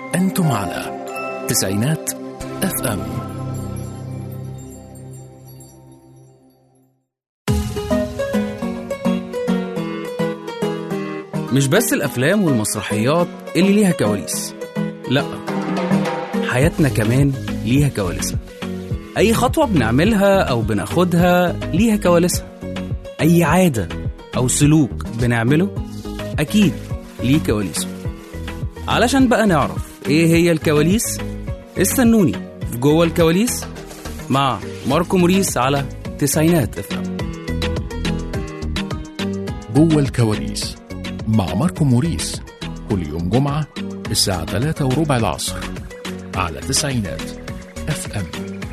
أنتم على تسعينات اف ام مش بس الأفلام والمسرحيات اللي ليها كواليس لأ حياتنا كمان ليها كواليسها أي خطوة بنعملها أو بناخدها ليها كواليسها أي عادة أو سلوك بنعمله أكيد ليه كواليسه علشان بقى نعرف إيه هي الكواليس استنوني في جوه الكواليس مع ماركو موريس على تسعينات افهم جوه الكواليس مع ماركو موريس كل يوم جمعة الساعة 3 وربع العصر على تسعينات اف ام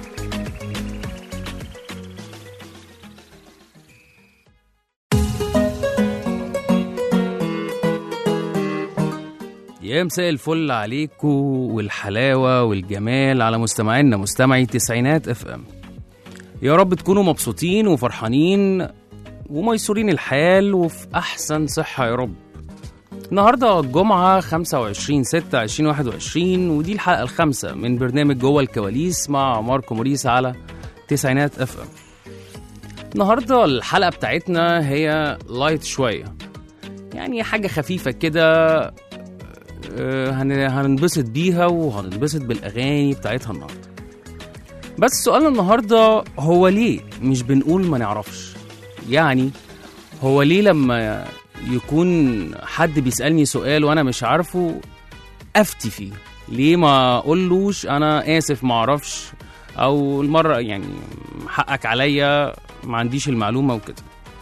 يا مساء الفل عليكم والحلاوة والجمال على مستمعينا مستمعي تسعينات اف ام يا رب تكونوا مبسوطين وفرحانين وميسورين الحال وفي أحسن صحة يا رب النهاردة الجمعة 25 6 2021 ودي الحلقة الخامسة من برنامج جوه الكواليس مع ماركو موريس على تسعينات اف ام النهاردة الحلقة بتاعتنا هي لايت شوية يعني حاجة خفيفة كده آه، هن- هننبسط بيها وهننبسط بالأغاني بتاعتها النهاردة بس سؤالنا النهاردة هو ليه مش بنقول ما نعرفش يعني هو ليه لما يكون حد بيسألني سؤال وأنا مش عارفه أفتي فيه ليه ما أقولوش أنا آسف ما أعرفش أو المرة يعني حقك عليا ما عنديش المعلومة وكده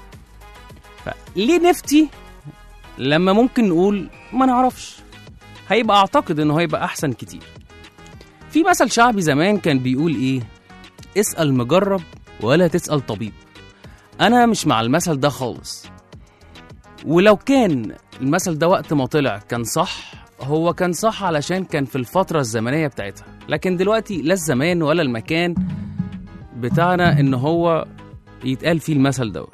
فليه نفتي لما ممكن نقول ما نعرفش هيبقى اعتقد انه هيبقى احسن كتير في مثل شعبي زمان كان بيقول ايه اسأل مجرب ولا تسأل طبيب انا مش مع المثل ده خالص ولو كان المثل ده وقت ما طلع كان صح هو كان صح علشان كان في الفترة الزمنية بتاعتها لكن دلوقتي لا الزمان ولا المكان بتاعنا ان هو يتقال فيه المثل دوت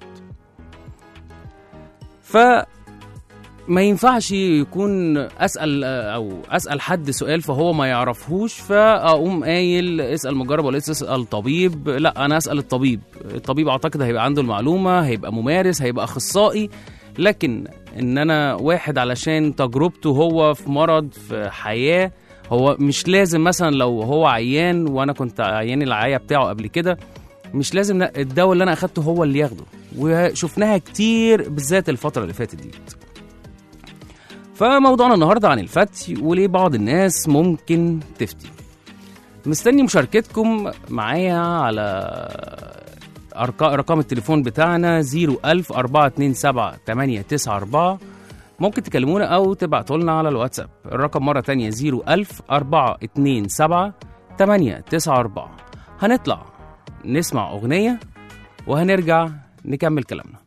ف ما ينفعش يكون اسال او اسال حد سؤال فهو ما يعرفهوش فاقوم قايل اسال مجرب ولا تسال طبيب لا انا اسال الطبيب الطبيب اعتقد هيبقى عنده المعلومه هيبقى ممارس هيبقى اخصائي لكن ان انا واحد علشان تجربته هو في مرض في حياه هو مش لازم مثلا لو هو عيان وانا كنت عيان العيا بتاعه قبل كده مش لازم الدواء اللي انا اخدته هو اللي ياخده وشفناها كتير بالذات الفتره اللي فاتت دي فموضوعنا النهارده عن الفتي وليه بعض الناس ممكن تفتي مستني مشاركتكم معايا على أرقا- رقم التليفون بتاعنا 01000 427 894 ممكن تكلمونا أو تبعتوا لنا على الواتساب الرقم مرة تانية 01000 427 894 هنطلع نسمع أغنية وهنرجع نكمل كلامنا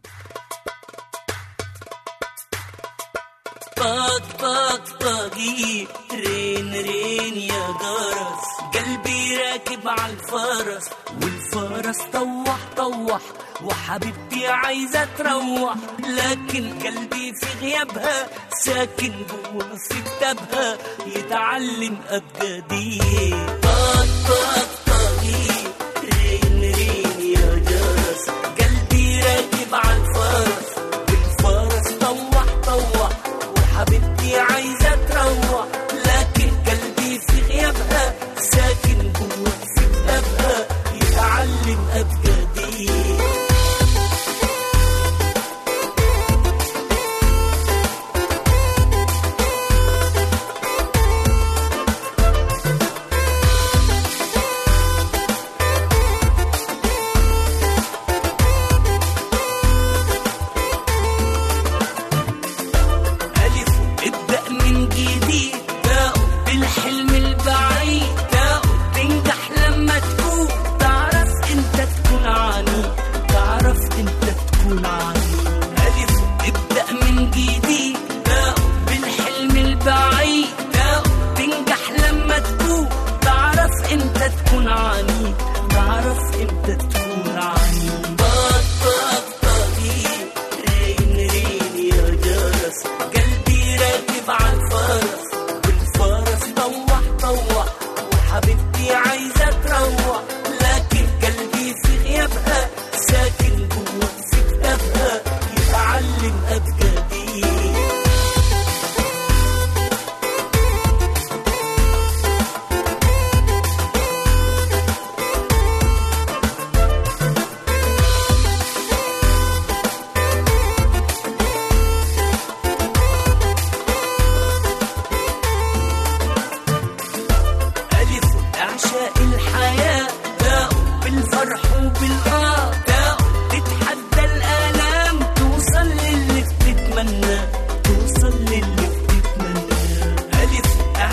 طق طق طقي رين رين يا جرس قلبي راكب على الفرس والفرس طوح طوح وحبيبتي عايزة تروح لكن قلبي في غيابها ساكن جوا في كتابها يتعلم أبجدية طق طق طقي رين رين يا جرس قلبي راكب على الفرس والفرس طوح طوح وحبيبتي عايزة تروح لكن قلبي في غيابها ساكن جوا في كتابها يتعلم أبجدية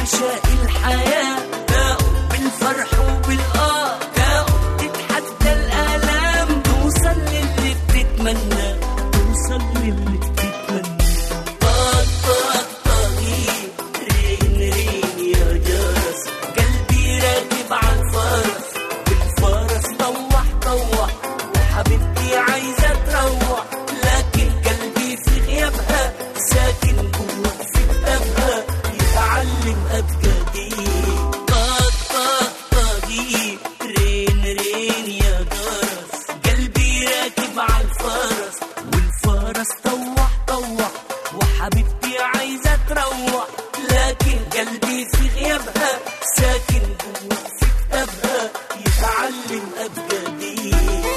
عشاق الحياة تاخد بالفرح وبالآه تاخد تتحدى الآلام توصل للي بتتمنى توصل للي بتتمنى طاق طاق طاقين رين رين يا جرس قلبي راكب على الفرس والفرس طوح طوح وحبيبتي عايزة تروح لكن قلبي في غيابها ساكن جوا في كتابها يتعلم أبجدي طاق طاق طاقين رين رين يا جرس قلبي راكب على الفرس والفرس طوح طوح وحبيبتي عايزة تروح لكن قلبي في غيابها ساكن جوا في كتابها يتعلم أبجدي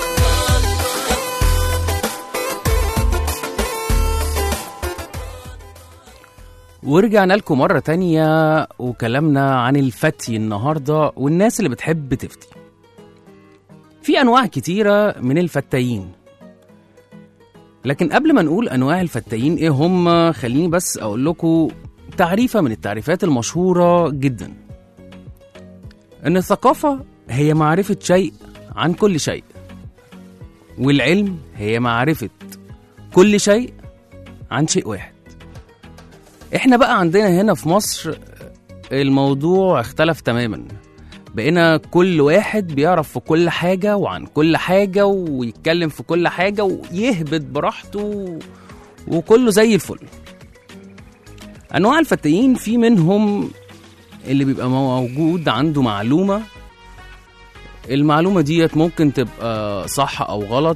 ورجعنا لكم مرة تانية وكلامنا عن الفتي النهاردة والناس اللي بتحب تفتي في أنواع كتيرة من الفتايين لكن قبل ما نقول أنواع الفتايين إيه هم خليني بس أقول لكم تعريفة من التعريفات المشهورة جدا إن الثقافة هي معرفة شيء عن كل شيء والعلم هي معرفة كل شيء عن شيء واحد احنا بقى عندنا هنا في مصر الموضوع اختلف تماما بقينا كل واحد بيعرف في كل حاجة وعن كل حاجة ويتكلم في كل حاجة ويهبط براحته وكله زي الفل أنواع الفتاين في منهم اللي بيبقى موجود عنده معلومة المعلومة ديت ممكن تبقى صح أو غلط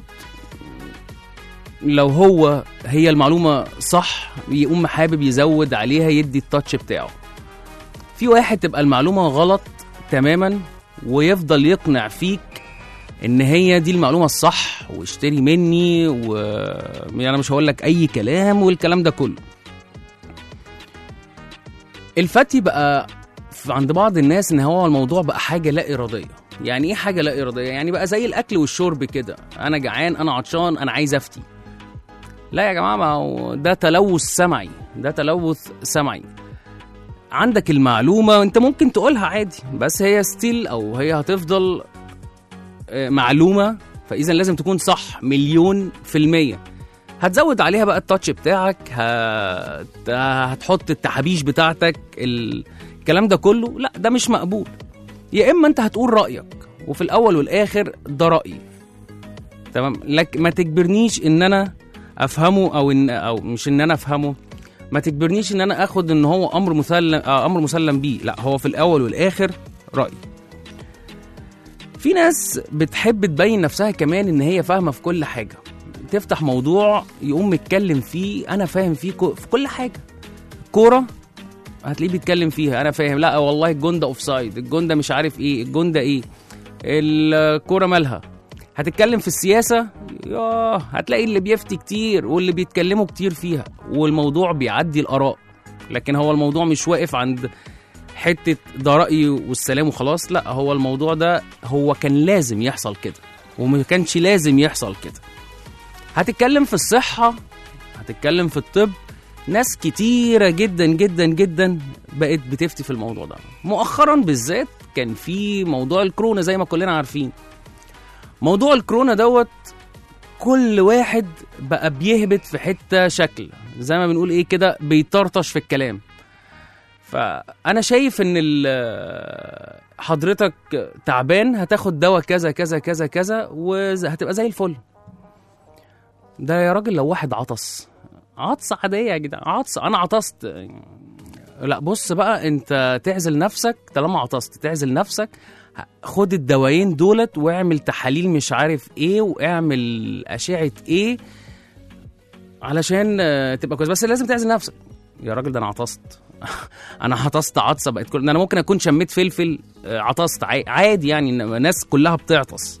لو هو هي المعلومة صح يقوم حابب يزود عليها يدي التاتش بتاعه في واحد تبقى المعلومة غلط تماما ويفضل يقنع فيك ان هي دي المعلومة الصح واشتري مني و يعني انا مش هقول لك اي كلام والكلام ده كله الفتي بقى في- عند بعض الناس ان هو الموضوع بقى حاجة لا ارادية يعني ايه حاجة لا ارادية يعني بقى زي الاكل والشرب كده انا جعان انا عطشان انا عايز افتي لا يا جماعه ما هو ده تلوث سمعي ده تلوث سمعي عندك المعلومه وانت ممكن تقولها عادي بس هي ستيل او هي هتفضل آه، معلومه فاذا لازم تكون صح مليون في الميه هتزود عليها بقى التاتش بتاعك هت... هتحط التحابيش بتاعتك الكلام ده كله لا ده مش مقبول يا اما انت هتقول رايك وفي الاول والاخر ده رايي تمام لك ما تجبرنيش ان انا افهمه او ان او مش ان انا افهمه ما تجبرنيش ان انا اخد ان هو امر مسلم آه امر مسلم بيه لا هو في الاول والاخر راي في ناس بتحب تبين نفسها كمان ان هي فاهمه في كل حاجه تفتح موضوع يقوم متكلم فيه انا فاهم فيه كو- في كل حاجه كوره هتلاقيه بيتكلم فيها انا فاهم لا والله الجون ده اوف سايد الجون ده مش عارف ايه الجون ده ايه الكوره مالها هتتكلم في السياسة ياه هتلاقي اللي بيفتي كتير واللي بيتكلموا كتير فيها والموضوع بيعدي الآراء لكن هو الموضوع مش واقف عند حتة ده رأيي والسلام وخلاص لا هو الموضوع ده هو كان لازم يحصل كده وما كانش لازم يحصل كده هتتكلم في الصحة هتتكلم في الطب ناس كتيرة جدا جدا جدا بقت بتفتي في الموضوع ده مؤخرا بالذات كان في موضوع الكورونا زي ما كلنا عارفين موضوع الكورونا دوت كل واحد بقى بيهبط في حته شكل زي ما بنقول ايه كده بيطرطش في الكلام فانا شايف ان ال- حضرتك تعبان هتاخد دواء كذا كذا كذا كذا وهتبقى زي الفل ده يا راجل لو واحد عطس عطس عاديه يا جدعان عطس انا عطست لا بص بقى انت تعزل نفسك طالما عطست تعزل نفسك خد الدوايين دولت واعمل تحاليل مش عارف ايه واعمل اشعه ايه علشان آه، تبقى كويس بس لازم تعزل نفسك يا راجل ده انا عطست انا عطست عطسه بقت كل انا ممكن اكون شميت فلفل آه، عطست عا- عادي يعني إنما الناس كلها بتعطس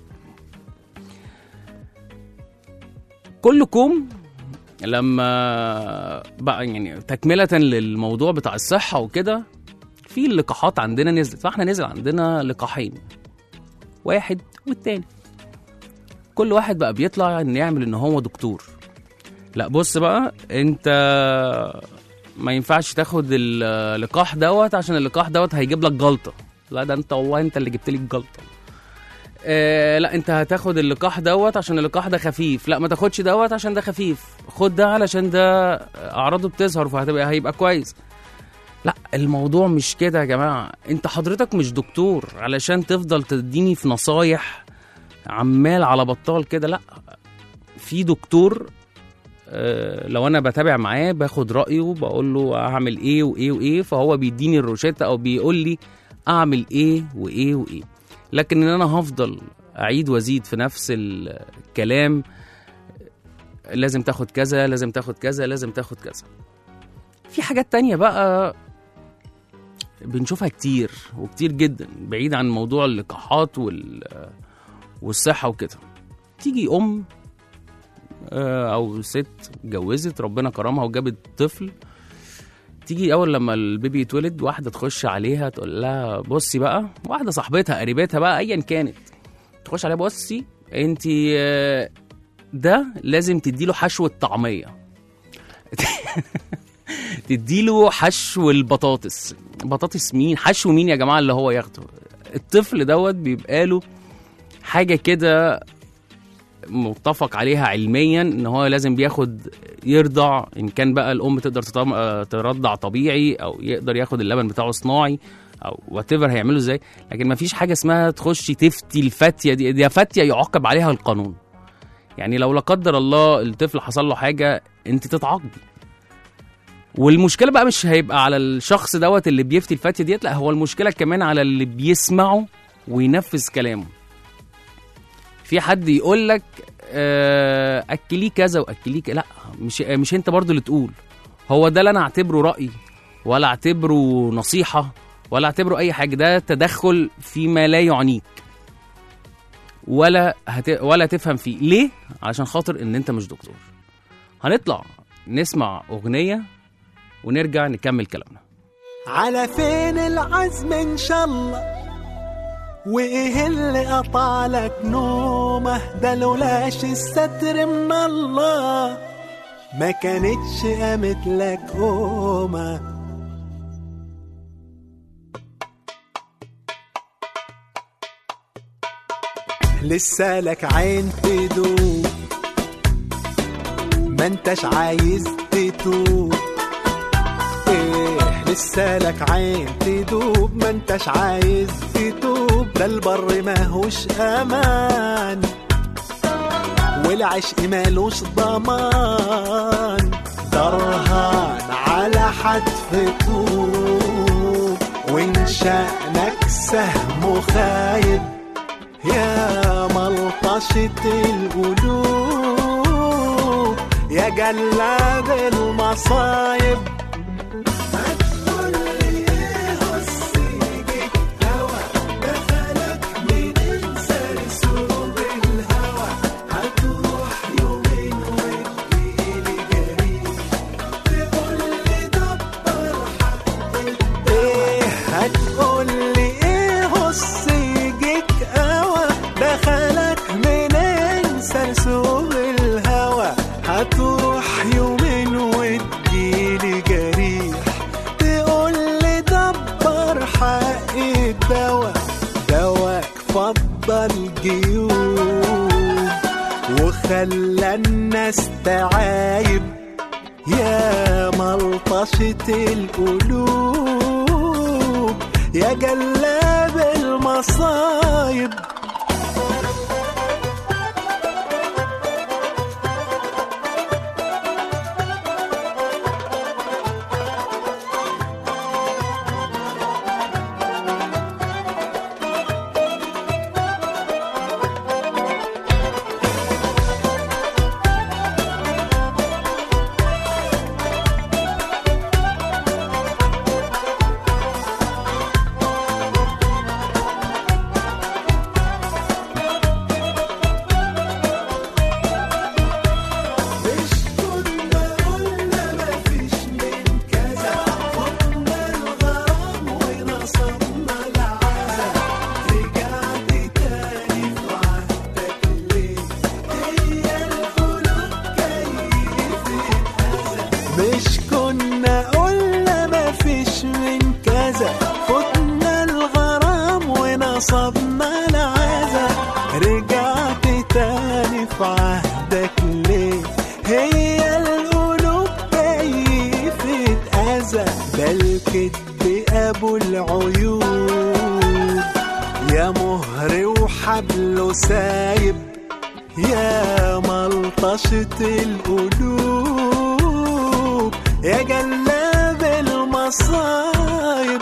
كلكم لما بقى يعني تكملة للموضوع بتاع الصحة وكده في اللقاحات عندنا نزلت فاحنا نزل عندنا لقاحين واحد والتاني كل واحد بقى بيطلع ان يعمل ان هو دكتور لا بص بقى انت ما ينفعش تاخد اللقاح دوت عشان اللقاح دوت هيجيب لك جلطه لا ده انت والله انت اللي جبت لي الجلطه آه لا انت هتاخد اللقاح دوت عشان اللقاح ده خفيف لا ما تاخدش دوت عشان ده خفيف خد ده علشان ده اعراضه بتظهر فهتبقى هيبقى كويس لا الموضوع مش كده يا جماعه انت حضرتك مش دكتور علشان تفضل تديني في نصايح عمال على بطال كده لا في دكتور آه، لو انا بتابع معاه باخد رايه بقول له اعمل ايه وايه وايه فهو بيديني الروشته او بيقول لي اعمل ايه وايه وايه لكن ان انا هفضل اعيد وازيد في نفس الكلام لازم تاخد كذا لازم تاخد كذا لازم تاخد كذا في حاجات تانية بقى بنشوفها كتير وكتير جدا بعيد عن موضوع اللقاحات وال والصحة وكده تيجي أم آه، أو ست اتجوزت ربنا كرمها وجابت طفل تيجي أول لما البيبي يتولد واحدة تخش عليها تقول لها بصي بقى واحدة صاحبتها قريبتها بقى أيا كانت تخش عليها بصي أنت آه، ده لازم تديله حشوة طعمية تديله حشو البطاطس بطاطس مين حشو مين يا جماعه اللي هو ياخده الطفل دوت بيبقى له حاجه كده متفق عليها علميا ان هو لازم بياخد يرضع ان كان بقى الام تقدر تطم... آه، ترضع طبيعي او يقدر ياخد اللبن بتاعه صناعي او وات هيعمله ازاي لكن ما فيش حاجه اسمها تخشي تفتي الفتيه دي دي فتيه يعاقب عليها القانون يعني لو لا قدر الله الطفل حصل له حاجه انت تتعاقبي والمشكله بقى مش هيبقى على الشخص دوت اللي بيفتي الفتيه ديت لا هو المشكله كمان على اللي بيسمعه وينفذ كلامه في حد يقول لك آه، اكليه كذا واكليه ك- لا مش مش انت برضو اللي تقول هو ده لا انا اعتبره راي ولا اعتبره نصيحه ولا اعتبره اي حاجه ده تدخل فيما لا يعنيك ولا هت... ولا تفهم فيه ليه عشان خاطر ان انت مش دكتور هنطلع نسمع اغنيه ونرجع نكمل كلامنا على فين العزم ان شاء الله وايه اللي قطع لك نومه ده لولاش الستر من الله ما كانتش قامت لك قومه لسه لك عين تدوب ما انتش عايز تتوب ايه لسه لك عين تدوب ما انتش عايز تتوب ده البر ماهوش امان والعشق مالوش ضمان درهان على حتف طوب وان شأنك سهم خايب يا ملطشة القلوب يا جلاد المصايب ايه هتقول لي ايه هص يجيك قوى دخلك منين سرسوب الهوى هتروح يومين وتجيلي جريح تقول لي دبر حق الدواء دواك فضل جيوب وخلى الناس تعايب يا ملطشة القلوب يا جلاب المصايب نصبنا العزا رجعت تاني في عهدك ليه هي القلوب كيفة أذى ده الكدب أبو العيوب يا مهر وحبله سايب يا ملطشة القلوب يا جلاب المصايب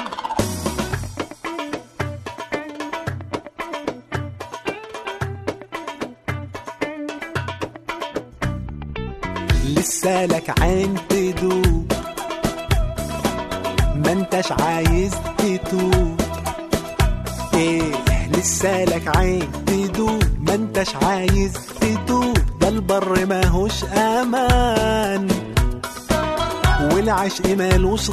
لسه لك عين تدوب ما انتش عايز تتوب ايه لسه لك عين تدوب ما انتش عايز تتوب ده البر ماهوش امان والعشق مالوش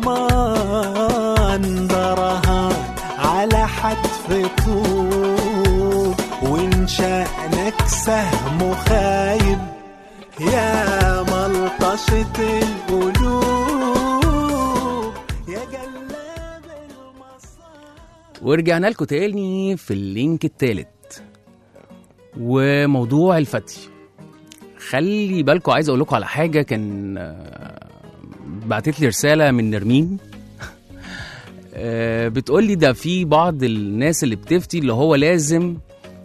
ضمان ده رهان على حتف طوب وان شأنك سهم خايب يا ملطشة القلوب يا جلاب المصائب ورجعنا لكم تاني في اللينك التالت وموضوع الفتي خلي بالكم عايز اقول لكم على حاجه كان آه، بعتت لي رساله من نرمين آه، بتقول لي ده في بعض الناس اللي بتفتي اللي هو لازم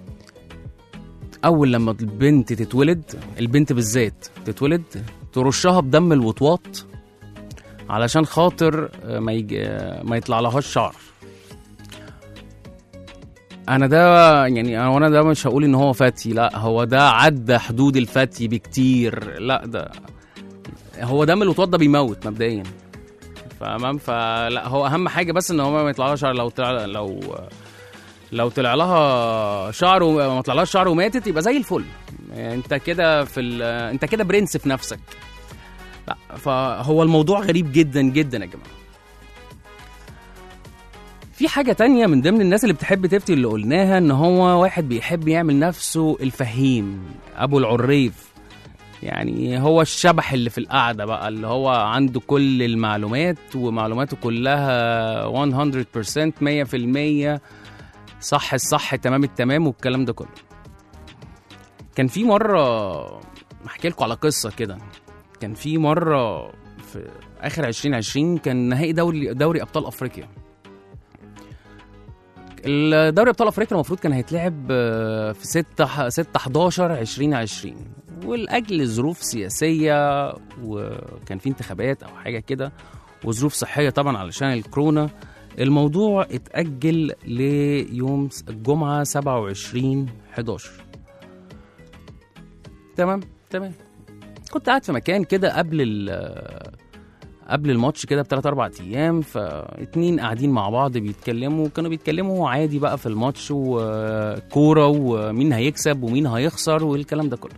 اول لما البنت تتولد البنت بالذات تتولد ترشها بدم الوطواط علشان خاطر آه، ما يج... آه، ما يطلع لهاش شعر انا ده يعني انا وانا ده مش هقول ان هو فتي لا هو ده عدى حدود الفتي بكتير لا ده هو دم الوطواط ده بيموت مبدئيا فاهم فلا هو اهم حاجه بس ان هو ما يطلعلهاش شعر لو طلع لو لو طلع لها شعر وما طلعلهاش شعر وماتت يبقى زي الفل يعني انت كده في ال... انت كده برنس في نفسك لا فهو الموضوع غريب جدا جدا يا جماعه في حاجة تانية من ضمن الناس اللي بتحب تفتي اللي قلناها ان هو واحد بيحب يعمل نفسه الفهيم ابو العريف يعني هو الشبح اللي في القعدة بقى اللي هو عنده كل المعلومات ومعلوماته كلها 100% 100% صح الصح تمام التمام والكلام ده كله كان في مرة احكي لكم على قصة كده كان في مرة في اخر 2020 كان نهائي دوري دوري ابطال افريقيا الدوري ابطال افريقيا المفروض كان هيتلعب آه، في 6 6 11 2020 ولاجل ظروف سياسيه وكان في انتخابات او حاجه كده وظروف صحيه طبعا علشان الكورونا الموضوع اتاجل ليوم الجمعه 27 11 تمام تمام كنت قاعد في مكان كده قبل ال قبل الماتش كده بثلاث اربع ايام فاتنين قاعدين مع بعض بيتكلموا كانوا بيتكلموا عادي بقى في الماتش وكوره ومين هيكسب ومين هيخسر والكلام ده كله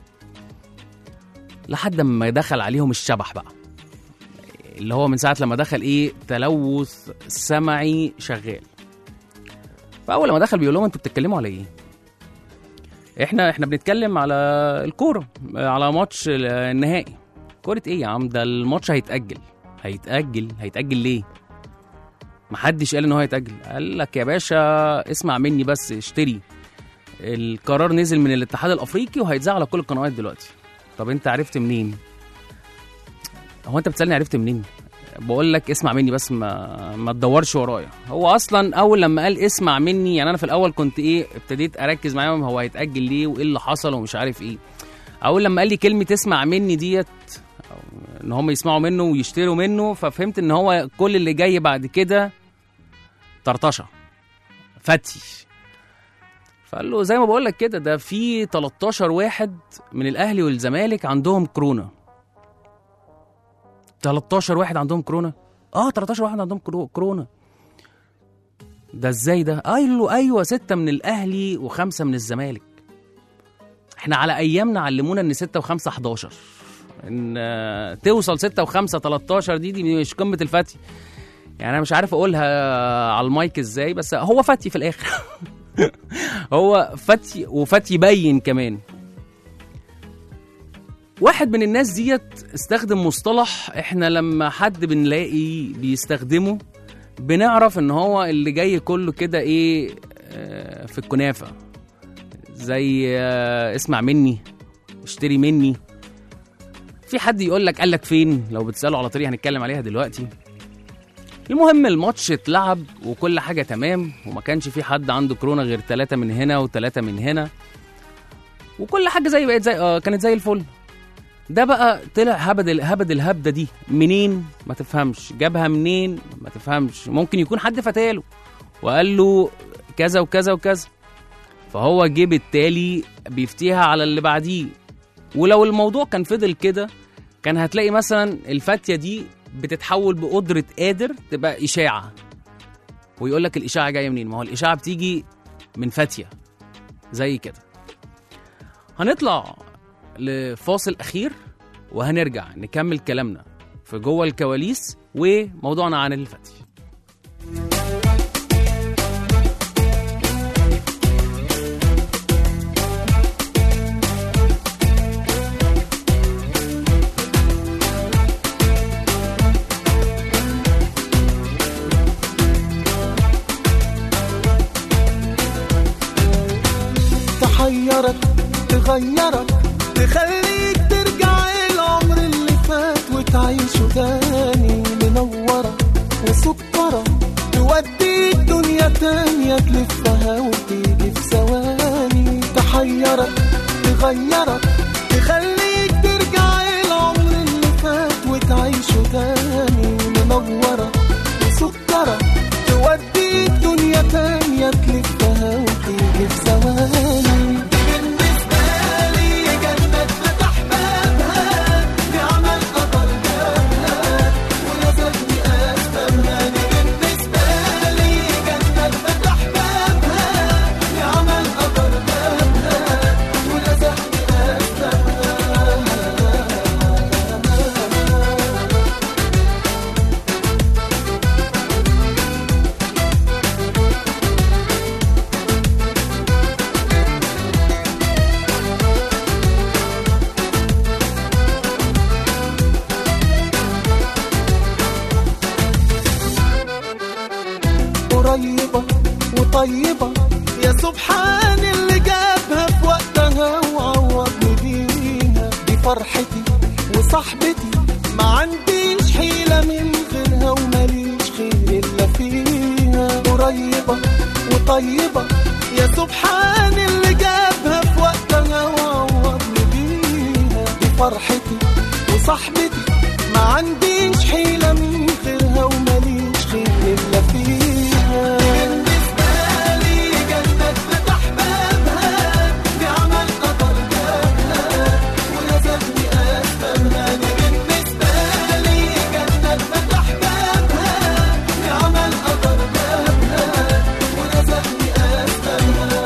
لحد ما دخل عليهم الشبح بقى اللي هو من ساعه لما دخل ايه تلوث سمعي شغال فاول لما دخل بيقول لهم انتوا بتتكلموا على ايه احنا احنا بنتكلم على الكوره على ماتش النهائي كوره ايه يا عم ده الماتش هيتاجل هيتاجل هيتاجل ليه محدش قال ان هو هيتاجل قال لك يا باشا اسمع مني بس اشتري القرار نزل من الاتحاد الافريقي وهيتذاع على كل القنوات دلوقتي طب انت عرفت منين هو انت بتسالني عرفت منين بقول لك اسمع مني بس ما ما تدورش ورايا هو اصلا اول لما قال اسمع مني يعني انا في الاول كنت ايه ابتديت اركز معاهم هو هيتاجل ليه وايه اللي حصل ومش عارف ايه اول لما قال لي كلمه اسمع مني ديت أو ان هم يسمعوا منه ويشتروا منه ففهمت ان هو كل اللي جاي بعد كده طرطشه فتي فقال له زي ما بقول لك كده ده في 13 واحد من الاهلي والزمالك عندهم كورونا 13 واحد عندهم كورونا اه 13 واحد عندهم كرو- كورونا ده ازاي ده قال له ايوه ستة من الاهلي وخمسة من الزمالك احنا على ايامنا علمونا ان 6 و5 11 ان آه، توصل 6 و5 13 دي دي مش قمه الفتي يعني انا مش عارف اقولها على المايك ازاي بس هو فتي في الاخر هو فتي وفتي باين كمان واحد من الناس ديت استخدم مصطلح احنا لما حد بنلاقي بيستخدمه بنعرف ان هو اللي جاي كله كده ايه آه، في الكنافه زي آه، اسمع مني اشتري مني في حد يقول لك قال لك فين لو بتساله على طريق هنتكلم عليها دلوقتي المهم الماتش اتلعب وكل حاجه تمام وما كانش في حد عنده كورونا غير ثلاثه من هنا وثلاثه من هنا وكل حاجه زي بقت زي آه كانت زي الفل ده بقى طلع هبد ال- هبد الهبده دي منين ما تفهمش جابها منين ما تفهمش ممكن يكون حد فتاله وقال له كذا وكذا وكذا فهو جه بالتالي بيفتيها على اللي بعديه ولو الموضوع كان فضل كده كان هتلاقي مثلا الفاتيه دي بتتحول بقدره قادر تبقى اشاعه ويقول لك الاشاعه جايه منين ما هو الاشاعه بتيجي من فاتيه زي كده هنطلع لفاصل اخير وهنرجع نكمل كلامنا في جوه الكواليس وموضوعنا عن الفتي تحيرك تغيرك تخليك ترجع العمر اللي فات وتعيشه تاني منورة وسكرة توديك دنيا تانية تلفها وتيجي في ثواني تحيرك تغيرك تخليك ترجع العمر اللي فات وتعيشه تاني منورة وسكرة توديك دنيا تانية تلفها وتيجي في ثواني بالنسبة لي جنة فتح بابها بعمل قطر جابها ولازمني أفهمها دي بالنسبة لي جنة فتح بابها بعمل قطر جابها ولازمني أفهمها قريبة وطيبة يا سبحان اللي جابها في وقتها وعوضني بيها دي فرحتي وصاحبتي ما عنديش حيلة من غيرها وماليش خير إلا فيها قريبة وطيبة يا سبحان اللي جابها في وقتها وعوضني بيها دي فرحتي وصاحبتي ما عنديش حيلة من غيرها وماليش خير إلا فيها بالنسبة لي جنة فتح بابها بعمل قطر جابها ولازمني أفهمها دي بالنسبة لي جنة فتح بابها بعمل قطر جابها ولازمني أفهمها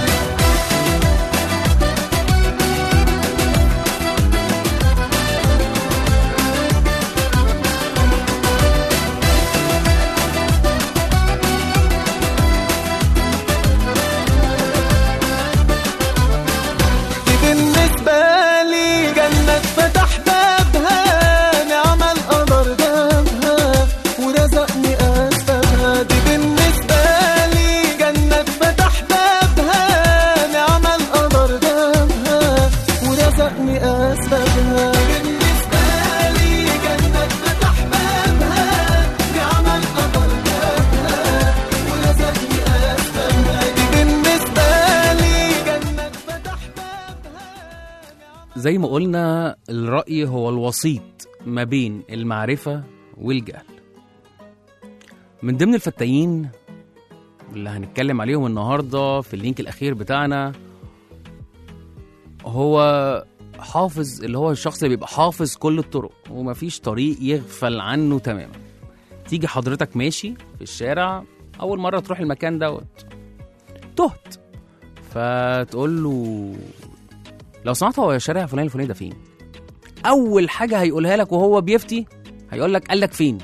دي بالنسبة لي جنة فتح بابها نعم القدر جابها ورزقني أسبابها دي بالنسبة لي جنة فتح بابها نعم القدر جابها ورزقني أسبابها بالنسبة لي جنة فتح بابها نعم القدر جابها ورزقني أسبابها دي بالنسبة لي جنة فتح بابها زي ما قلنا الرأي هو الوسيط ما بين المعرفة والجهل من ضمن الفتاين اللي هنتكلم عليهم النهاردة في اللينك الأخير بتاعنا هو حافظ اللي هو الشخص اللي بيبقى حافظ كل الطرق ومفيش طريق يغفل عنه تماما تيجي حضرتك ماشي في الشارع أول مرة تروح المكان دوت تهت فتقول له لو سمحت هو الشارع فلان الفلاني ده فين؟ أول حاجة هيقولها لك وهو بيفتي هيقول لك قال لك فين؟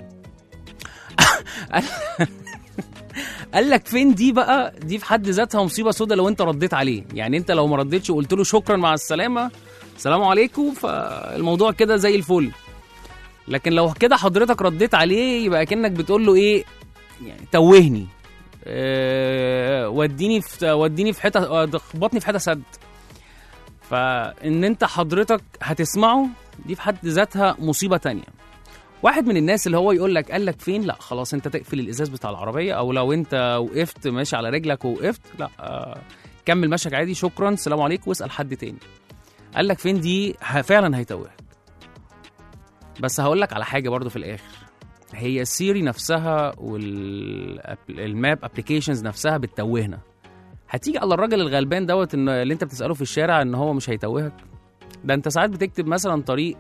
قال لك فين دي بقى دي في حد ذاتها مصيبة سودة لو أنت رديت عليه، يعني أنت لو ما رديتش وقلت له شكرا مع السلامة السلام عليكم فالموضوع كده زي الفل. لكن لو كده حضرتك رديت عليه يبقى كأنك بتقول له إيه؟ يعني توهني. آه، وديني في وديني في حته خبطني في حته سد فان انت حضرتك هتسمعه دي في حد ذاتها مصيبه تانية واحد من الناس اللي هو يقول لك قال لك فين لا خلاص انت تقفل الازاز بتاع العربيه او لو انت وقفت ماشي على رجلك ووقفت لا آه كمل مشيك عادي شكرا سلام عليكم واسال حد تاني قال لك فين دي ه- فعلا هيتوهك بس هقول لك على حاجه برضو في الاخر هي سيري نفسها والماب ابلكيشنز نفسها بتتوهنا هتيجي على الراجل الغلبان دوت ان اللي انت بتساله في الشارع ان هو مش هيتوهك ده انت ساعات بتكتب مثلا طريق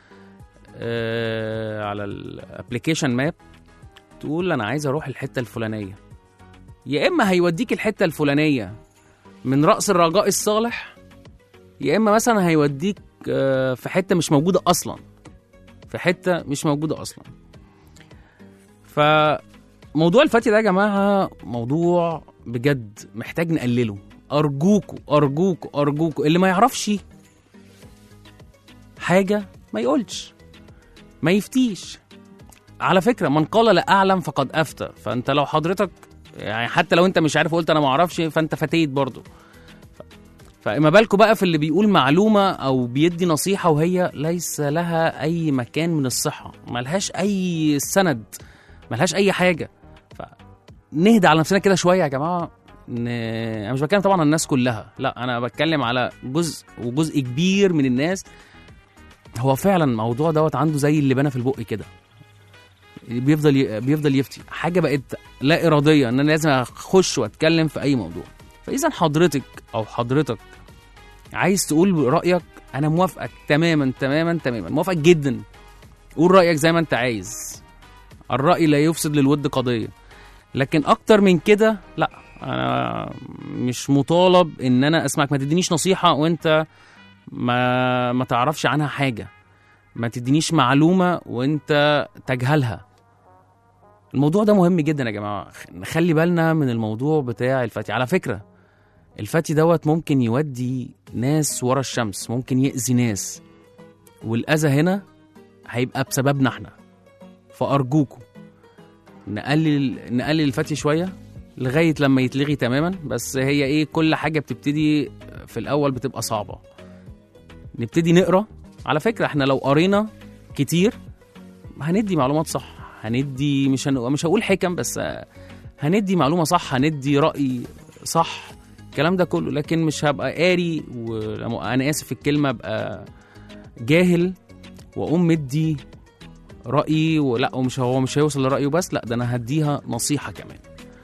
آه على الابلكيشن ماب تقول انا عايز اروح الحته الفلانيه يا اما هيوديك الحته الفلانيه من راس الرجاء الصالح يا اما مثلا هيوديك آه، في حته مش موجوده اصلا في حته مش موجوده اصلا فموضوع الفتي ده يا جماعه موضوع بجد محتاج نقلله ارجوكوا ارجوكوا ارجوكوا اللي ما يعرفش حاجه ما يقولش ما يفتيش على فكره من قال لا اعلم فقد افتى فانت لو حضرتك يعني حتى لو انت مش عارف قلت انا ما اعرفش فانت فتيت برضه فما بالكم بقى في اللي بيقول معلومه او بيدي نصيحه وهي ليس لها اي مكان من الصحه ملهاش اي سند ملهاش اي حاجه فنهدى على نفسنا كده شويه يا جماعه ن... انا مش بتكلم طبعا عن الناس كلها لا انا بتكلم على جزء وجزء كبير من الناس هو فعلا الموضوع دوت عنده زي اللي بنا في البق كده بيفضل ي... بيفضل يفتي حاجه بقت لا اراديه ان انا لازم اخش واتكلم في اي موضوع فاذا حضرتك او حضرتك عايز تقول رايك انا موافقك تماما تماما تماما موافقك جدا قول رايك زي ما انت عايز الراي لا يفسد للود قضيه لكن اكتر من كده لا انا مش مطالب ان انا اسمعك ما تدينيش نصيحه وانت ما ما تعرفش عنها حاجه ما تدينيش معلومه وانت تجهلها الموضوع ده مهم جدا يا جماعه نخلي بالنا من الموضوع بتاع الفتي على فكره الفتي دوت ممكن يودي ناس ورا الشمس ممكن يأذي ناس والأذى هنا هيبقى بسببنا احنا فأرجوكم نقلل نقلل الفتي شوية لغاية لما يتلغي تماما بس هي ايه كل حاجة بتبتدي في الأول بتبقى صعبة نبتدي نقرا على فكرة احنا لو قرينا كتير هندي معلومات صح هندي مش هن... مش هقول حكم بس هندي معلومة صح هندي رأي صح الكلام ده كله لكن مش هبقى قاري وانا اسف في الكلمه ابقى جاهل واقوم مدي رايي ولا ومش هو مش هيوصل لرايه بس لا ده انا هديها نصيحه كمان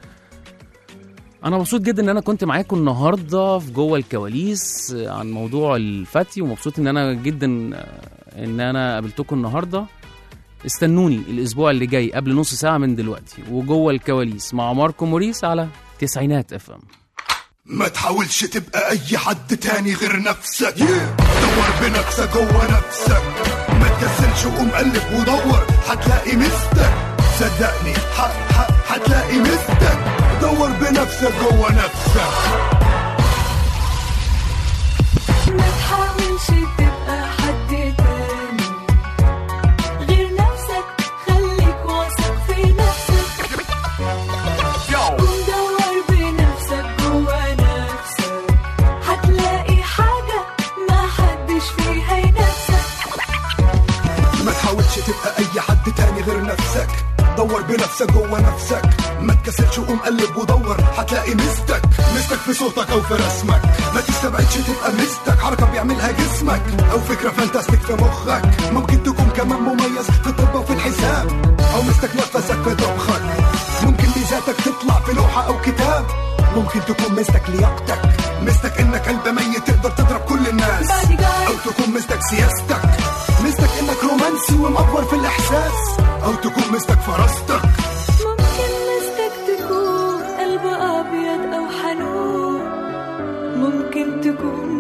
انا مبسوط جدا ان انا كنت معاكم النهارده في جوه الكواليس عن موضوع الفتي ومبسوط ان انا جدا ان انا قابلتكم النهارده استنوني الاسبوع اللي جاي قبل نص ساعه من دلوقتي وجوه الكواليس مع ماركو موريس على تسعينات اف ام ما تحاولش تبقى اي حد تاني غير نفسك دور بنفسك جوه نفسك ما تكسلش وقوم قلب ودور هتلاقي مستك صدقني ح- ح- هتلاقي مستك دور بنفسك جوه نفسك ما تحاولش تبقى حد تاني غير نفسك خليك واثق في نفسك قوم دور بنفسك جوا نفسك هتلاقي حاجة ما حدش فيها ينافسك ما تحاولش تبقى اي حد تاني غير نفسك دور بنفسك جوه نفسك ما تكسلش وقوم قلب ودور هتلاقي مستك مستك في صوتك او في رسمك ما تستبعدش تبقى مستك حركه بيعملها جسمك او فكره فانتاستيك في مخك ممكن تكون كمان مميز في الطب وفي الحساب او مستك نفسك في طبخك ممكن ميزاتك تطلع في لوحه او كتاب ممكن تكون مستك لياقتك مستك انك قلب ميت تقدر تضرب كل الناس او تكون مستك سياستك مستك انك رومانسي ومأفور في الاحساس او تكون مستك فراستك ممكن مستك تكون قلب أبيض أو حنون ممكن تكون